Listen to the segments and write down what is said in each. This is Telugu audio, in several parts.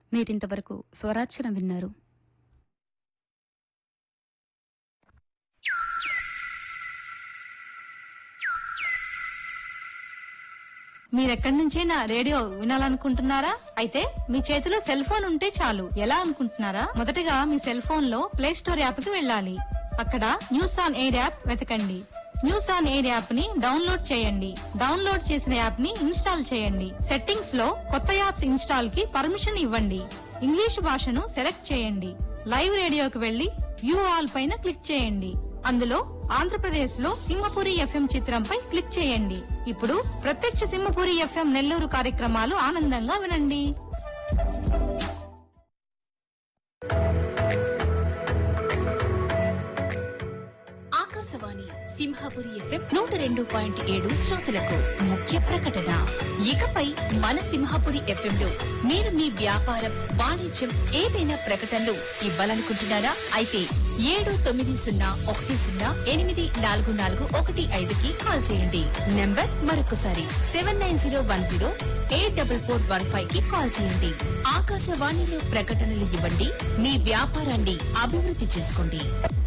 మీరింతవరకు స్వరార్చన విన్నారు మీరెక్కడి నుంచైనా రేడియో వినాలనుకుంటున్నారా అయితే మీ చేతిలో సెల్ ఫోన్ ఉంటే చాలు ఎలా అనుకుంటున్నారా మొదటగా మీ సెల్ ఫోన్ లో ప్లే స్టోర్ యాప్ కి వెళ్ళాలి అక్కడ న్యూస్ ఆన్ ఎయిర్ యాప్ వెతకండి న్యూస్ ఆన్ ఎయిర్ యాప్ ని డౌన్లోడ్ చేయండి డౌన్లోడ్ చేసిన యాప్ ని ఇన్స్టాల్ చేయండి సెట్టింగ్స్ లో కొత్త యాప్స్ ఇన్స్టాల్ కి పర్మిషన్ ఇవ్వండి ఇంగ్లీష్ భాషను సెలెక్ట్ చేయండి లైవ్ రేడియోకి వెళ్లి వ్యూ ఆల్ పైన క్లిక్ చేయండి అందులో ఆంధ్రప్రదేశ్ లో సింహపురి ఎఫ్ఎం చిత్రంపై క్లిక్ చేయండి ఇప్పుడు ప్రత్యక్ష సింహపురి ఎఫ్ఎం నెల్లూరు కార్యక్రమాలు ఆనందంగా వినండి ఆకాశవాణి సింహాపురి ఎఫ్ఎం నూట రెండు పాయింట్ ఏడు శ్రోతలకు ముఖ్య ప్రకటన ఇకపై మన సింహాపురి ఎఫ్ఎం లో మీరు మీ వ్యాపారం వాణిజ్యం ఏదైనా ప్రకటనలు ఇవ్వాలనుకుంటున్నారా అయితే ఏడు తొమ్మిది సున్నా ఒకటి సున్నా ఎనిమిది నాలుగు నాలుగు ఒకటి ఐదుకి కాల్ చేయండి నంబర్ మరొకసారి seven nine zero one zero eight double four one five కి కాల్ చేయండి ఆకాశవాణిలో ప్రకటనలు ఇవ్వండి మీ వ్యాపారాన్ని అభివృద్ధి చేసుకోండి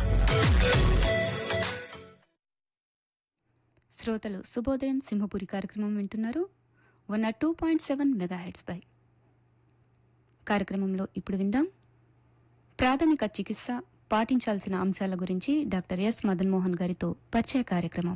శ్రోతలు శుభోదయం సింహపురి కార్యక్రమం వింటున్నారు one two point seven mega పై కార్యక్రమంలో ఇప్పుడు విందాం ప్రాథమిక చికిత్స పాటించాల్సిన అంశాల గురించి డాక్టర్ ఎస్ మదన్ మోహన్ గారితో పరిచయ కార్యక్రమం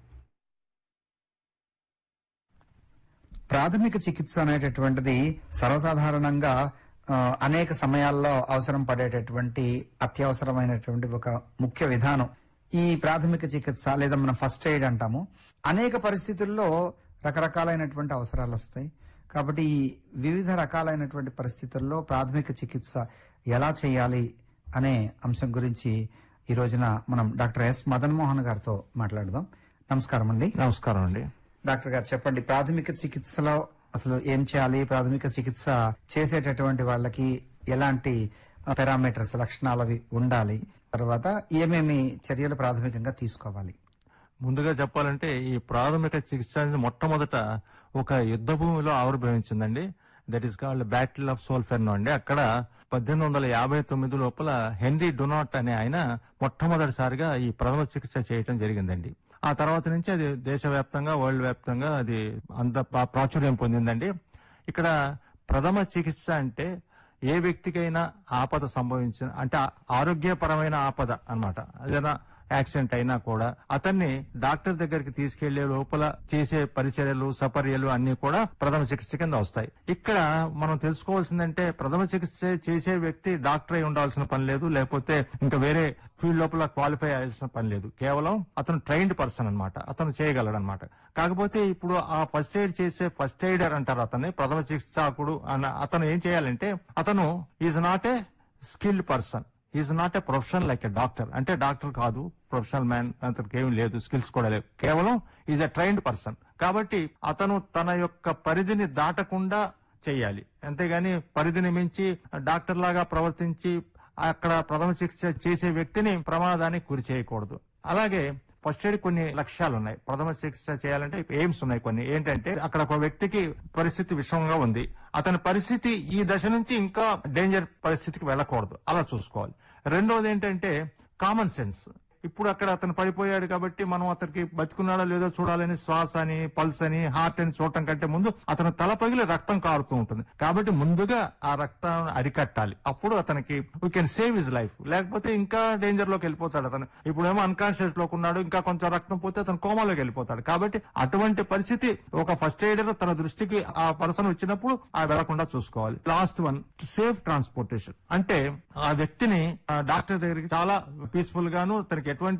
ప్రాథమిక చికిత్స అనేటటువంటిది సర్వసాధారణంగా ఆ, అనేక సమయాల్లో అవసరం పడేటటువంటి అత్యవసరమైనటువంటి ఒక ముఖ్య విధానం ఈ ప్రాథమిక చికిత్స లేదా మనం ఫస్ట్ ఎయిడ్ అంటాము అనేక పరిస్థితుల్లో రకరకాలైనటువంటి అవసరాలు వస్తాయి కాబట్టి ఈ వివిధ రకాలైనటువంటి పరిస్థితుల్లో ప్రాథమిక చికిత్స ఎలా చేయాలి అనే అంశం గురించి ఈ రోజున మనం డాక్టర్ ఎస్ మదన్ మోహన్ గారితో మాట్లాడదాం నమస్కారం అండి నమస్కారం అండి డాక్టర్ గారు చెప్పండి ప్రాథమిక చికిత్సలో అసలు ఏం చేయాలి ప్రాథమిక చికిత్స చేసేటటువంటి వాళ్ళకి ఎలాంటి పారామీటర్స్ లక్షణాలు అవి ఉండాలి తర్వాత ఏమేమి చర్యలు ప్రాథమికంగా తీసుకోవాలి ముందుగా చెప్పాలంటే ఈ ప్రాథమిక చికిత్స అనేది మొట్టమొదట ఒక యుద్ధ భూమిలో ఆవిర్భవించిందండి that is called battle of Solferino అండి అక్కడ పద్దెనిమిది వందల యాభై తొమ్మిది లోపల హెన్రీ డొనాట్ అనే ఆయన మొట్టమొదటిసారిగా ఈ ప్రథమ చికిత్స చేయటం జరిగిందండి ఆ తర్వాత నుంచి అది దేశవ్యాప్తంగా వరల్డ్ వ్యాప్తంగా అది అంత ప్రా- ప్రాచుర్యం పొందిందండి ఇక్కడ ప్రథమ చికిత్స అంటే ఏ వ్యక్తికైనా ఆపద సంభవించిన అంటే ఆ- ఆరోగ్యపరమైన ఆపద అన్నమాట ఏదైనా యాక్సిడెంట్ అయినా కూడా అతన్ని డాక్టర్ దగ్గరికి తీసుకెళ్లే లోపల చేసే పరిచర్యలు సపర్యలు అన్ని కూడా ప్రథమ చికిత్స కింద వస్తాయి ఇక్కడ మనం తెలుసుకోవాల్సిందంటే ప్రథమ చికిత్స చేసే వ్యక్తి డాక్టర్ అయి ఉండాల్సిన పని లేదు లేకపోతే ఇంకా వేరే ఫీల్డ్ లోపల క్వాలిఫై అయ్యాల్సిన పని లేదు కేవలం అతను ట్రైన్డ్ పర్సన్ అన్నమాట అతను చేయగలడు అనమాట కాకపోతే ఇప్పుడు ఆ ఫస్ట్ ఎయిడ్ చేసే ఫస్ట్ ఎయిడర్ అంటారు అతన్ని ప్రథమ చికిత్సకుడు అన్న అతను ఏం చేయాలంటే అతను is not a skilled person is not a professional like a doctor అంటే డాక్టర్ కాదు ప్రొఫెషనల్ మ్యాన్ అతనికి ఏమి లేదు స్కిల్స్ కూడా లేవు కేవలం ఈజ్ ఎ ట్రైన్డ్ పర్సన్ కాబట్టి అతను తన యొక్క పరిధిని దాటకుండా చేయాలి అంతేగాని పరిధిని మించి డాక్టర్ లాగా ప్రవర్తించి అక్కడ ప్రథమ చికిత్స చేసే వ్యక్తిని ప్రమాదానికి గురి చేయకూడదు అలాగే ఫస్ట్ ఎయిడ్ కొన్ని లక్ష్యాలు ఉన్నాయి ప్రథమ చికిత్స చేయాలంటే ఎయిమ్స్ ఉన్నాయి కొన్ని ఏంటంటే అక్కడ ఒక వ్యక్తికి పరిస్థితి విషమంగా ఉంది అతని పరిస్థితి ఈ దశ నుంచి ఇంకా డేంజర్ పరిస్థితికి వెళ్ళకూడదు అలా చూసుకోవాలి రెండోది ఏంటంటే కామన్ సెన్స్ ఇప్పుడు అక్కడ అతను పడిపోయాడు కాబట్టి మనం అతనికి బతుకున్నాడో లేదో చూడాలని శ్వాస అని పల్స్ అని హార్ట్ అని చూడటం కంటే ముందు అతను తల పగిలి రక్తం కారుతూ ఉంటుంది కాబట్టి ముందుగా ఆ రక్తం అరికట్టాలి అప్పుడు అతనికి we can save his life లేకపోతే ఇంకా డేంజర్ లోకి వెళ్ళిపోతాడు అతను ఇప్పుడేమో అన్కాన్షియస్ లోకి ఉన్నాడు ఇంకా కొంచెం రక్తం పోతే అతను కోమాలోకి వెళ్ళిపోతాడు కాబట్టి అటువంటి పరిస్థితి ఒక ఫస్ట్ ఎయిడర్ తన దృష్టికి ఆ పర్సన్ వచ్చినప్పుడు ఆ వెళ్లకుండా చూసుకోవాలి లాస్ట్ వన్ సేఫ్ ట్రాన్స్పోర్టేషన్ అంటే ఆ వ్యక్తిని ఆ డాక్టర్ దగ్గరికి చాలా పీస్ఫుల్ గాను తనకి ఎటువంటి